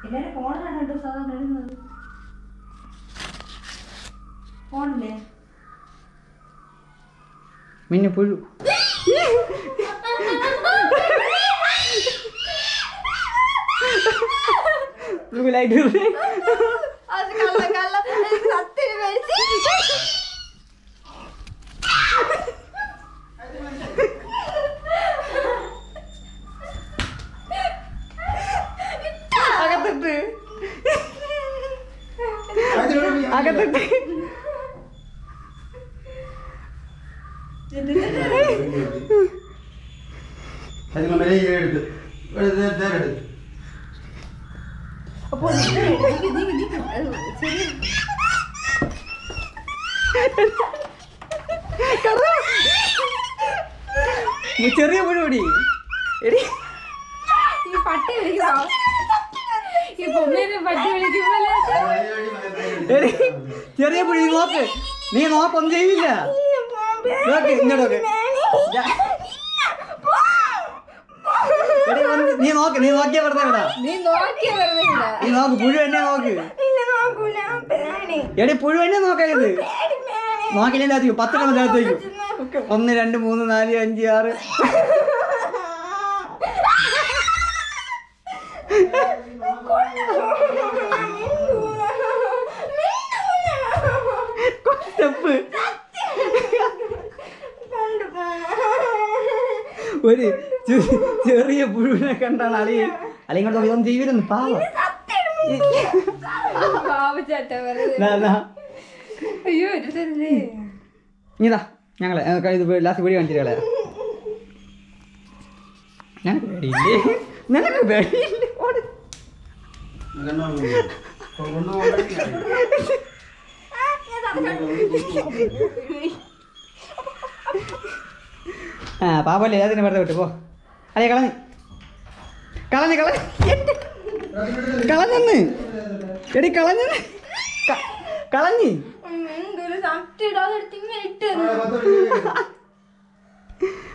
എല്ലാരും ഫോണിലാണ് കേട്ടോ സാധാരണ എഴുതുന്നത് ഫോണില്ലേ മിന്നു പുഴു ലൈറ്റ് അത് കള്ള കള്ള എനിക്ക് സത്യം മേടിച്ച് അകത്തിട്ട് അകത്തിട്ട് അതിന് മേലെ ഈ എടുത്ത് എടുത്ത് നേരെ എടുത്ത് അപ്പൊ നീക്ക് നീക്ക് നീക്ക് അത് ശരി നീ ചെറിയ പുഴു പിടി എടി ഈ പട്ടി വിളിക്കുമോ ഈ പൊമ്മേനെ പട്ടി വിളിക്കുമ്പോലെ എടി ചെറിയ പുഴു നീ നോക്ക് നീ നോക്കൊന്നും ചെയ്യില്ല നോക്ക് ഇങ്ങോട്ടൊക്കെ എടി ഒന്ന് നീ നോക്ക് നീ നോക്കിയാ വെറുതെ വിടാ നീ നോക്കിയ വെറുതെ ഇല്ല നീ നോക്ക് പുഴു എന്നെ നോക്ക് എടി പുഴു എന്നെ നോക്കരുത് നോക്കില്ല അധികം പത്തെണ്ണം ചേർത്തേക്കും ഒന്ന് രണ്ട് മൂന്ന് നാല് അഞ്ച് ആറ് സ്റ്റെപ്പ് ഒരു ചെ- ചെറിയ പുഴുവിനെ കണ്ടാണ് അളി അല്ലെങ്കിൽ ഇതൊന്നും ചെയ്യൂലെന്ന് പാവ പാവച്ചാട്ട വെറുതെ നാ, നാ. അയ്യോ ഇരുത്തരുതേ ഇതാ ഞങ്ങളെ ഏ, ഇത് ലാസ്റ്റ് വീഡിയോ കാണിച്ചിട്ട് കളയാം ഞങ്ങൾക്ക് പേടിയില്ലേ നിനക്ക് പേടിയില്ലേ ഓട് ആ പാപ്പല്ലേ അതിനെ വെറുതെ വിട്ടു പോ അല്ലേ കളഞ്ഞ് കളഞ്ഞ് കളഞ്ഞ് എന്റെ കളഞ്ഞെന്ന് എടി കളഞ്ഞെന്ന് ക- കളഞ്ഞ് എന്തൊരു സത്യം ഇടാതെ എടുത്ത് ഇങ്ങനെ ഇട്ട്